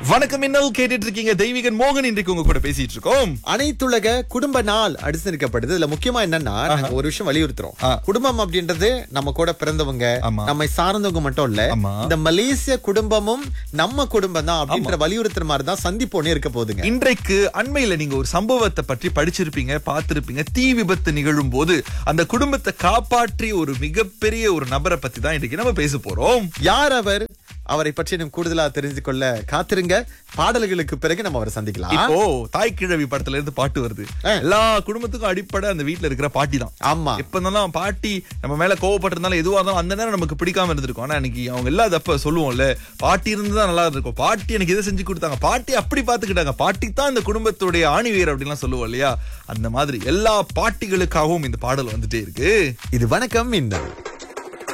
வணக்கம் இன்னல் கேட்டுட்டு இருக்கீங்க தெய்வீகன் மோகன் இன்றைக்கு உங்க கூட பேசிட்டு இருக்கோம் அனைத்துலக குடும்ப நாள் அனுசரிக்கப்படுது இதுல முக்கியமா என்னன்னா நாங்க ஒரு விஷயம் வலியுறுத்துறோம் ஆ. குடும்பம் அப்படின்றது நம்ம கூட பிறந்தவங்க ஆமா. நம்மை சார்ந்தவங்க மட்டும் இல்ல ஆமா. இந்த மலேசிய குடும்பமும் நம்ம குடும்பம் தான் அப்படின்ற வலியுறுத்துற மாதிரி தான் சந்திப்போனே இருக்க போகுதுங்க இன்றைக்கு அண்மையில நீங்க ஒரு சம்பவத்தை பற்றி படிச்சிருப்பீங்க பார்த்திருப்பீங்க தீ விபத்து நிகழும் போது அந்த குடும்பத்தை காப்பாற்றிய ஒரு மிகப்பெரிய ஒரு நபரை பத்தி தான் இன்றைக்கு நம்ம பேச போறோம் யார் அவர் அவரை பற்றி இன்னும் கூடுதலா தெரிந்து கொள்ள காத்திருங்க பாடல்களுக்கு பிறகு நம்ம அவரை சந்திக்கலாம் இப்போ தாய் கிழவி படத்துல இருந்து பாட்டு வருது ஆ. எல்லா குடும்பத்துக்கும் அடிப்படை அந்த வீட்ல இருக்கிற பாட்டி தான் ஆமா எப்ப இருந்தாலும் பாட்டி நம்ம மேல கோவப்பட்டிருந்தாலும் எதுவா இருந்தாலும் அந்த நேரம் நமக்கு பிடிக்காம இருந்திருக்கும் ஆனா இன்னைக்கு அவங்க இல்லாதப்ப சொல்லுவோம்ல பாட்டி இருந்துதான் நல்லா இருக்கும் பாட்டி எனக்கு இதை செஞ்சு கொடுத்தாங்க பாட்டி அப்படி பாத்துக்கிட்டாங்க பாட்டி தான் இந்த குடும்பத்துடைய ஆணிவேர் அப்படின்லாம் சொல்லுவோம் இல்லையா அந்த மாதிரி எல்லா பாட்டிகளுக்காகவும் இந்த பாடல் வந்துட்டே இருக்கு இது வணக்கம் இந்த